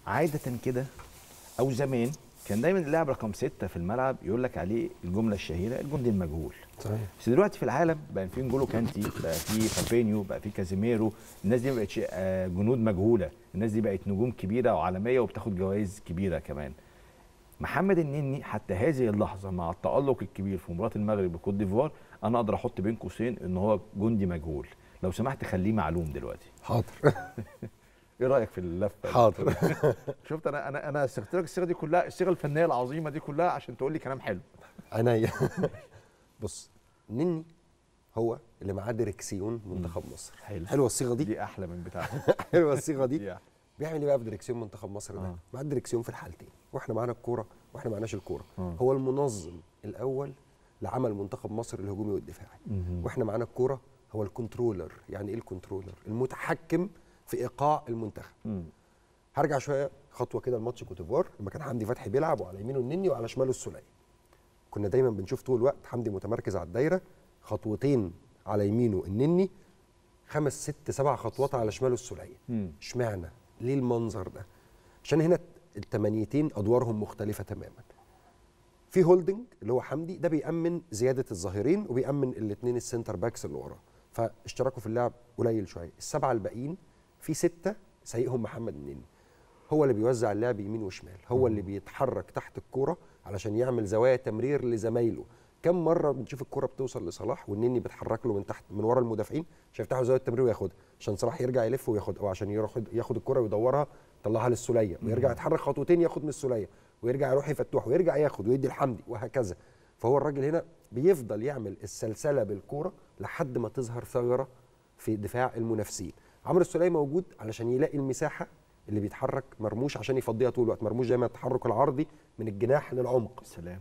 عاده كده او زمان كان دايما اللاعب رقم ستة في الملعب يقول لك عليه الجمله الشهيره الجندي المجهول صحيح بس دلوقتي في العالم بقى في نجولو كانتي بقى في فابينيو بقى في كازيميرو الناس دي ما بقتش آه، جنود مجهوله الناس دي بقت نجوم كبيره وعالميه وبتاخد جوائز كبيره كمان محمد النني حتى هذه اللحظه مع التالق الكبير في مباراه المغرب وكوت ديفوار انا اقدر احط بين قوسين ان هو جندي مجهول لو سمحت خليه معلوم دلوقتي حاضر ايه رايك في اللفه دي؟ حاضر شفت انا انا انا استخدمت لك الصيغه دي كلها الصيغه الفنيه العظيمه دي كلها عشان تقول لي كلام حلو عينيا بص نني هو اللي معاه ديركسيون منتخب مصر حلو. حلوه الصيغه دي دي احلى من بتاعتي حلوه الصيغه دي دي أحلى. بيعمل ايه بقى في ديركسيون منتخب مصر ده؟ آه. معاه الديركسيون في الحالتين واحنا معانا الكوره واحنا معناش الكوره آه. هو المنظم الاول لعمل منتخب مصر الهجومي والدفاعي مهم. واحنا معانا الكوره هو الكنترولر يعني ايه الكنترولر المتحكم في ايقاع المنتخب مم. هرجع شويه خطوه كده لماتش كوتيفوار لما كان حمدي فتحي بيلعب وعلى يمينه النني وعلى شماله السوليه كنا دايما بنشوف طول الوقت حمدي متمركز على الدايره خطوتين على يمينه النني خمس ست سبع خطوات على شماله السوليه مم. اشمعنى ليه المنظر ده عشان هنا التمانيتين ادوارهم مختلفه تماما في هولدنج اللي هو حمدي ده بيامن زياده الظاهرين وبيامن الاثنين السنتر باكس اللي وراه فاشتراكه في اللعب قليل شويه السبعه الباقيين في سته سايقهم محمد النني هو اللي بيوزع اللعب يمين وشمال هو اللي بيتحرك تحت الكوره علشان يعمل زوايا تمرير لزمايله كم مره بنشوف الكوره بتوصل لصلاح والنني بيتحرك له من تحت من ورا المدافعين عشان يفتحوا زاويه التمرير وياخدها عشان صلاح يرجع يلف وياخد او عشان ياخد ياخد الكوره ويدورها يطلعها للسوليه ويرجع يتحرك خطوتين ياخد من السوليه ويرجع يروح يفتح ويرجع ياخد ويدي الحمدي وهكذا فهو الراجل هنا بيفضل يعمل السلسله بالكوره لحد ما تظهر ثغره في دفاع المنافسين عمرو السوليه موجود علشان يلاقي المساحه اللي بيتحرك مرموش عشان يفضيها طول الوقت مرموش دايما التحرك العرضي من الجناح للعمق سلام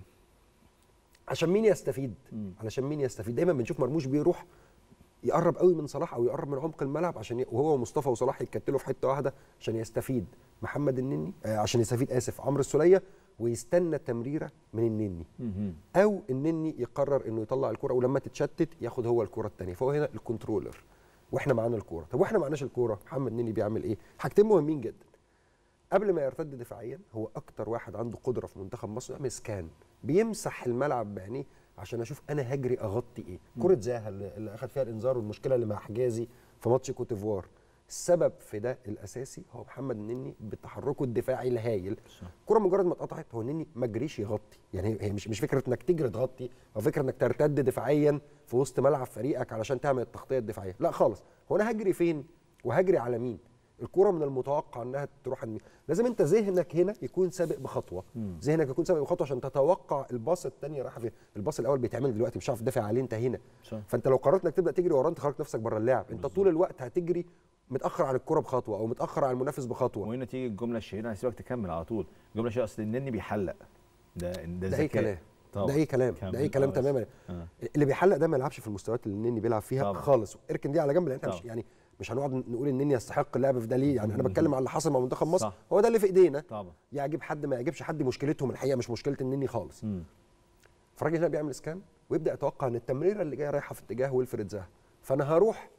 عشان مين يستفيد مم. علشان مين يستفيد دايما بنشوف مرموش بيروح يقرب قوي من صلاح او يقرب من عمق الملعب عشان ي... وهو ومصطفى وصلاح يتكتلوا في حته واحده عشان يستفيد محمد النني آه عشان يستفيد اسف عمرو السوليه ويستنى تمريره من النني مهم. او النني يقرر انه يطلع الكره ولما تتشتت ياخد هو الكره الثانيه فهو هنا الكنترولر واحنا معانا الكوره طب واحنا معناش الكوره محمد نني بيعمل ايه حاجتين مهمين جدا قبل ما يرتد دفاعيا هو اكتر واحد عنده قدره في منتخب مصر يعمل سكان بيمسح الملعب بعينيه عشان اشوف انا هجري اغطي ايه كره زاها اللي اللي اخذ فيها الانذار والمشكله اللي مع حجازي في ماتش كوتيفوار السبب في ده الاساسي هو محمد النني بتحركه الدفاعي الهايل صح. الكره مجرد ما اتقطعت هو النني ما جريش يغطي يعني هي مش مش فكره انك تجري تغطي او فكره انك ترتد دفاعيا في وسط ملعب فريقك علشان تعمل التغطيه الدفاعيه لا خالص هو انا هجري فين وهجري على مين الكره من المتوقع انها تروح عند مين لازم انت ذهنك هنا يكون سابق بخطوه ذهنك يكون سابق بخطوه عشان تتوقع الباص الثانيه رايحه فين الباص الاول بيتعمل دلوقتي مش عارف تدافع عليه انت هنا صح. فانت لو قررت انك تبدا تجري وراه انت خرجت نفسك بره اللعب انت طول الوقت هتجري متاخر عن الكره بخطوه او متاخر عن المنافس بخطوه وهنا تيجي الجمله الشهيره انا هسيبك تكمل على طول الجمله الشهيره اصل النني بيحلق ده ده, ده اي ذكاء. كلام طبعا. ده اي كلام كمل. ده اي كلام آه، بس. تماما آه. اللي بيحلق ده ما يلعبش في المستويات اللي النني بيلعب فيها طبعا. خالص اركن دي على جنب لان احنا مش طبعا. يعني مش هنقعد نقول النني يستحق اللعب في ده ليه يعني انا بتكلم على اللي حصل مع منتخب مصر صح. هو ده اللي في ايدينا طبعا يعجب حد ما يعجبش حد مشكلتهم الحقيقه مش مشكله النني خالص مم. فالراجل هنا بيعمل سكان ويبدا يتوقع ان التمريره اللي جايه رايحه في اتجاه ويلفريد زاها فانا هروح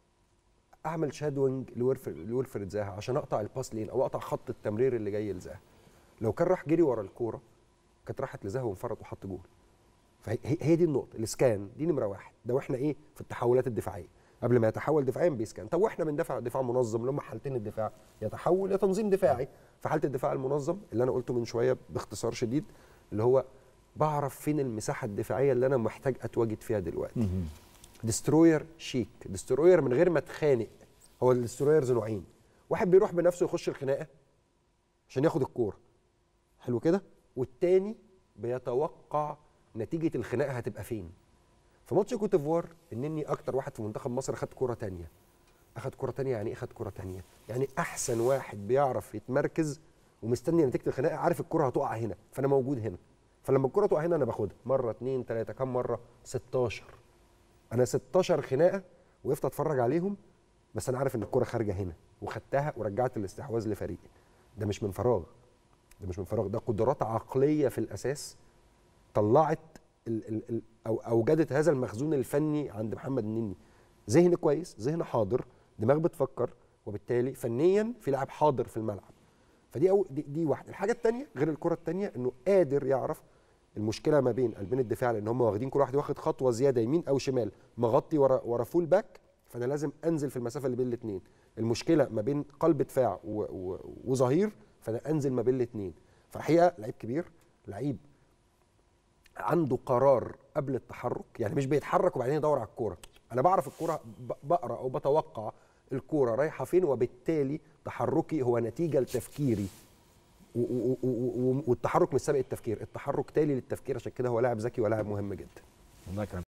اعمل شادوينج لويلفر- لويلفريد زاها عشان اقطع الباس لين او اقطع خط التمرير اللي جاي لزاها لو كان راح جري ورا الكوره كانت راحت لزاها وانفرد وحط جول فهي هي دي النقطه الاسكان دي نمره واحد ده واحنا ايه في التحولات الدفاعيه قبل ما يتحول دفاعيا بيسكان طب واحنا بندافع دفاع منظم اللي هم حالتين الدفاع يتحول لتنظيم دفاعي في حاله الدفاع المنظم اللي انا قلته من شويه باختصار شديد اللي هو بعرف فين المساحه الدفاعيه اللي انا محتاج اتواجد فيها دلوقتي مهم. ديستروير شيك ديستروير من غير ما اتخانق هو الديسترويرز نوعين واحد بيروح بنفسه يخش الخناقه عشان ياخد الكوره حلو كده والتاني بيتوقع نتيجه الخناقه هتبقى فين في ماتش كوتيفوار النني اكتر واحد في منتخب مصر خد كوره تانية اخد كوره تانية يعني ايه اخد كوره تانية يعني احسن واحد بيعرف يتمركز ومستني نتيجه الخناقه عارف الكوره هتقع هنا فانا موجود هنا فلما الكوره تقع هنا انا باخدها مره اتنين تلاته كم مره 16 انا 16 خناقه وقفت اتفرج عليهم بس انا عارف ان الكره خارجه هنا وخدتها ورجعت الاستحواذ لفريقي ده مش من فراغ ده مش من فراغ ده قدرات عقليه في الاساس طلعت ال ال ال او اوجدت هذا المخزون الفني عند محمد النني ذهن كويس ذهن حاضر دماغ بتفكر وبالتالي فنيا في لاعب حاضر في الملعب فدي أو دي, دي واحده الحاجه الثانيه غير الكره الثانيه انه قادر يعرف المشكله ما بين قلبين الدفاع لان هم واخدين كل واحد واخد خطوه زياده يمين او شمال مغطي ورا ورا فول باك فانا لازم انزل في المسافه اللي بين الاثنين المشكله ما بين قلب دفاع و- و- وظهير فانا انزل ما بين الاثنين فالحقيقه لعيب كبير لعيب عنده قرار قبل التحرك يعني مش بيتحرك وبعدين يدور على الكوره انا بعرف الكوره ب- بقرا او بتوقع الكوره رايحه فين وبالتالي تحركي هو نتيجه لتفكيري و- و- و- و- والتحرك مش سابق التفكير التحرك تالي للتفكير عشان كده هو لاعب ذكي ولاعب مهم جدا والله كلام